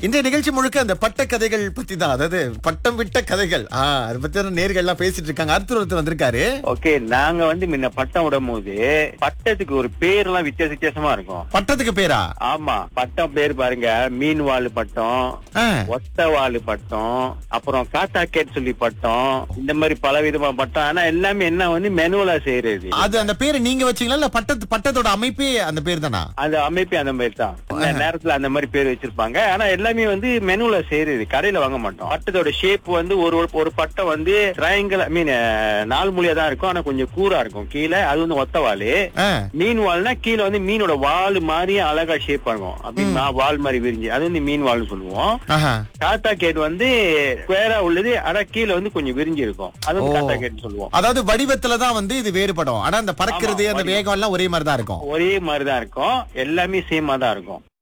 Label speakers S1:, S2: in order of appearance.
S1: இந்த நிகழ்ச்சி முழுக்க அந்த பட்ட கதைகள் பத்தி தான் அதாவது பட்டம் விட்ட கதைகள் ஆ அதை பத்தி தான் நேர்கள் எல்லாம் பேசிட்டு இருக்காங்க அடுத்த ஒருத்தர் வந்திருக்காரு
S2: ஓகே நாங்க வந்து முன்ன பட்டம் விடும் போது பட்டத்துக்கு ஒரு பேர் எல்லாம் வித்தியாச வித்தியாசமா இருக்கும்
S1: பட்டத்துக்கு பேரா
S2: ஆமா பட்டம் பேர் பாருங்க மீன் வாழு பட்டம்
S1: ஆ,
S2: ஒத்த வாழு பட்டம் அப்புறம் காத்தாக்கேட் சொல்லி பட்டம் இந்த மாதிரி பல விதமான பட்டம் ஆனா எல்லாமே என்ன வந்து மெனுவலா செய்யறது
S1: அது அந்த பேரை நீங்க வச்சீங்களா இல்ல பட்டத்து பட்டத்தோட அமைப்பே அந்த பேர் தானா
S2: அந்த அமைப்பே அந்த மாதிரி தான் இந்த நேரத்துல அந்த மாதிரி பேர் வச்சிருப்பாங்க ஆனா எல்லாமே வந்து மெனுல செய்யறது கடையில வாங்க மாட்டோம் பட்டத்தோட ஷேப் வந்து ஒரு ஒரு- ஒரு பட்டம் வந்து ட்ரையாங்கிள் ஐ மீன் நாலு மொழியா தான் இருக்கும் ஆனா கொஞ்சம் கூரா இருக்கும் கீழே அது வந்து ஒத்த வாலு
S1: ஆ,
S2: மீன் வால்னா கீழே வந்து மீனோட வால் மாதிரி அழகா ஷேப் இருக்கும் அப்படின்னா வால் மாதிரி விரிஞ்சு அது வந்து மீன் வால்னு சொல்லுவோம்
S1: ஆஹா.
S2: டாட்டா கேட் வந்து ஸ்கொயரா உள்ளது ஆனா கீழே வந்து கொஞ்சம் விரிஞ்சு இருக்கும் அது வந்து
S1: ஓ.
S2: டாட்டா கேட் சொல்லுவோம்
S1: அதாவது வடிவத்துல தான் வந்து இது வேறுபடும் ஆனா அந்த பறக்கிறது
S2: ஆமா,
S1: அந்த
S2: வடிவம்.
S1: வேகம் எல்லாம் ஒரே மாதிரி தான் இருக்கும்
S2: ஒரே மாதிரிதான் இருக்கும் எல்லாமே சேமா தான் இருக்கும்